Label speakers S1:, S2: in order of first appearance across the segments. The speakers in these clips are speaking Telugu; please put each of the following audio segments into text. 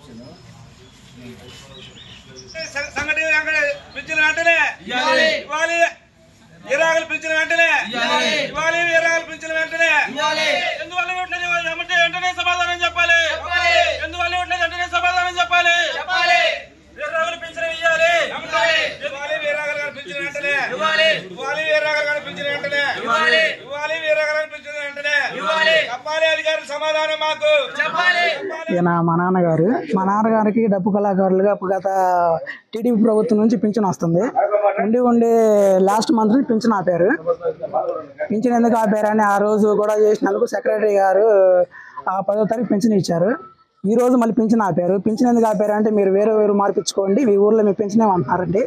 S1: స- సంఘటన వెంకట పిలిచిన వెంటనే
S2: ఇయ్యాలి.
S1: ఇవ్వాలి ఇరాగలు పిలిచిన వెంటనే
S2: ఇయ్యాలి.
S1: ఇవ్వాలి ఇరాగలు పిలిచిన వెంటనే
S2: ఇవ్వాలి.
S1: ఎందువల్ల ఇవ్వట్లేదు ఏమంటే వెంటనే సమాధానం చెప్పాలి
S2: చెప్పాలి.
S1: ఎందువల్ల ఇవ్వట్లేదు వెంటనే సమాధానం చెప్పాలి
S2: చెప్పాలి.
S1: వీర్రాగలు పిలిచిన ఇయ్యాలి
S2: ఇవ్వాలి.
S1: ఇవ్వాలి వీర్రాగలు గారు పిలిచిన వెంటనే
S2: ఇవ్వాలి.
S1: ఇవ్వాలి వీర్రాగలు గారు పిలిచిన వెంటనే
S2: ఇవ్వాలి.
S1: ఇవ్వాలి వీర్రాగలు గారు పిలిచిన వెంటనే
S2: ఇవ్వాలి.
S1: చెప్పాలి అధికారులు సమాధానం మాకు
S2: చెప్పాలి.
S3: ఈయన మా నాన్నగారు మా నాన్నగారికి డప్పు కళాకారులుగా గత టీడీపీ ప్రభుత్వం నుంచి పింఛన్ వస్తుంది ఉండి ఉండి లాస్ట్ మంత్ నుంచి పింఛన్ ఆపారు పింఛన్ ఎందుకు ఆపారని ఆ రోజు కూడా చేసినందుకు సెక్రటరీ గారు ఆ పదో తారీఖు పింఛన్ ఇచ్చారు ఈ రోజు మళ్ళీ పింఛన్ ఆపారు పింఛన్ ఎందుకు ఆపారు అంటే మీరు వేరే వేరు మార్పించుకోండి మీ ఊర్లో మీ పింఛన్ ఏమంటున్నారండి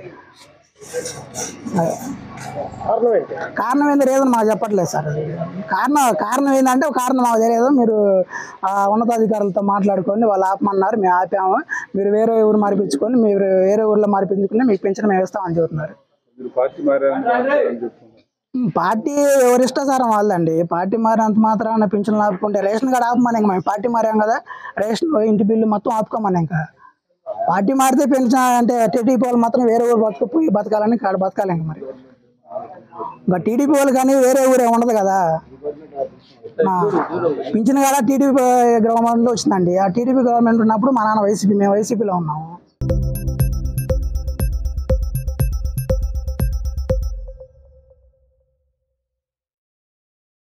S3: కారణం ఏంది రీజన్ మాకు చెప్పట్లేదు సార్ అది. కారణం కారణం ఏంటంటే ఒక కారణం మాకు తెలియదు మీరు ఆ, ఉన్నతాధికారులతో మాట్లాడుకోండి వాళ్ళు ఆపమన్నారు మేము ఆపాము మీరు వేరే ఊరు మార్పించుకొని మీరు వేరే ఊర్లో మార్పించుకుని మీకు పెంచిన మేము ఇస్తామని చెబుతున్నారు
S4: మీరు పార్టీ మారని చెప్తున్నారు
S3: ఉమ్, పార్టీ ఎవరి ఇష్టాసారం వాళ్ళండి పార్టీ మారినంత మాత్రాన పింఛన్లు ఆపుకుంటే రేషన్ కార్డు ఆపమని ఇంకా మేము పార్టీ మారాం కదా రేషన్ ఇంటి బిల్లు మొత్తం ఆపుకోమని ఇంకా పార్టీ మారితే పెన్షన్ అంటే టీడీపీ వాళ్ళు మాత్రం వేరే ఊరు బతుకుపోయి బతకాలని కాడ బతకాలి ఇంకా మరి ఇంకా టీడీపీ వాళ్ళు కానీ వేరే ఊరే ఉండదు కదా ఆ, పింఛన్ కూడా టీడీపీ గవర్నమెంట్లో వచ్చిందండి ఆ టీడీపీ గవర్నమెంట్ ఉన్నప్పుడు మా నాన్న వైసీపీ మేము వైసీపీలో ఉన్నాము